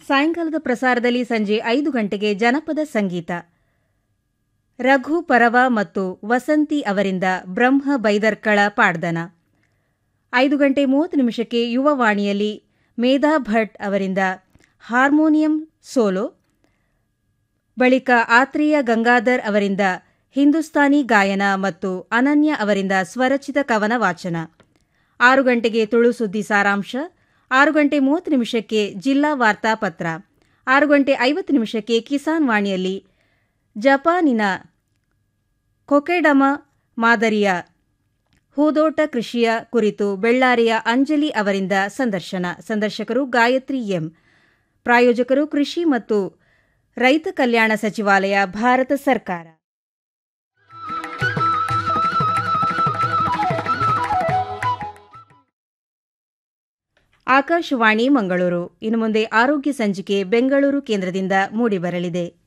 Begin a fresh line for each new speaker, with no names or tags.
ಸಾಯಂಕಾಲದ ಪ್ರಸಾರದಲ್ಲಿ ಸಂಜೆ ಐದು ಗಂಟೆಗೆ ಜನಪದ ಸಂಗೀತ ರಘು ಪರವ ಮತ್ತು ವಸಂತಿ ಅವರಿಂದ ಬ್ರಹ್ಮ ಬೈದರ್ಕಳ ಪಾಡ್ದನ ಐದು ಗಂಟೆ ಮೂವತ್ತು ನಿಮಿಷಕ್ಕೆ ಯುವವಾಣಿಯಲ್ಲಿ ಮೇಧಾ ಭಟ್ ಅವರಿಂದ ಹಾರ್ಮೋನಿಯಂ ಸೋಲೋ ಬಳಿಕ ಆತ್ರೇಯ ಗಂಗಾಧರ್ ಅವರಿಂದ ಹಿಂದೂಸ್ತಾನಿ ಗಾಯನ ಮತ್ತು ಅನನ್ಯ ಅವರಿಂದ ಸ್ವರಚಿತ ಕವನ ವಾಚನ ಆರು ಗಂಟೆಗೆ ತುಳು ಸುದ್ದಿ ಸಾರಾಂಶ ಆರು ಗಂಟೆ ಮೂವತ್ತು ನಿಮಿಷಕ್ಕೆ ಜಿಲ್ಲಾ ವಾರ್ತಾಪತ್ರ ಆರು ಗಂಟೆ ಐವತ್ತು ನಿಮಿಷಕ್ಕೆ ಕಿಸಾನ್ ವಾಣಿಯಲ್ಲಿ ಜಪಾನಿನ ಕೊಕೆಡಮ ಮಾದರಿಯ ಹೂದೋಟ ಕೃಷಿಯ ಕುರಿತು ಬೆಳ್ಳಾರಿಯ ಅಂಜಲಿ ಅವರಿಂದ ಸಂದರ್ಶನ ಸಂದರ್ಶಕರು ಗಾಯತ್ರಿ ಎಂ ಪ್ರಾಯೋಜಕರು ಕೃಷಿ ಮತ್ತು ರೈತ ಕಲ್ಯಾಣ ಸಚಿವಾಲಯ ಭಾರತ ಸರ್ಕಾರ ಆಕಾಶವಾಣಿ ಮಂಗಳೂರು ಇನ್ನು ಮುಂದೆ ಆರೋಗ್ಯ ಸಂಚಿಕೆ ಬೆಂಗಳೂರು ಕೇಂದ್ರದಿಂದ ಮೂಡಿಬರಲಿದೆ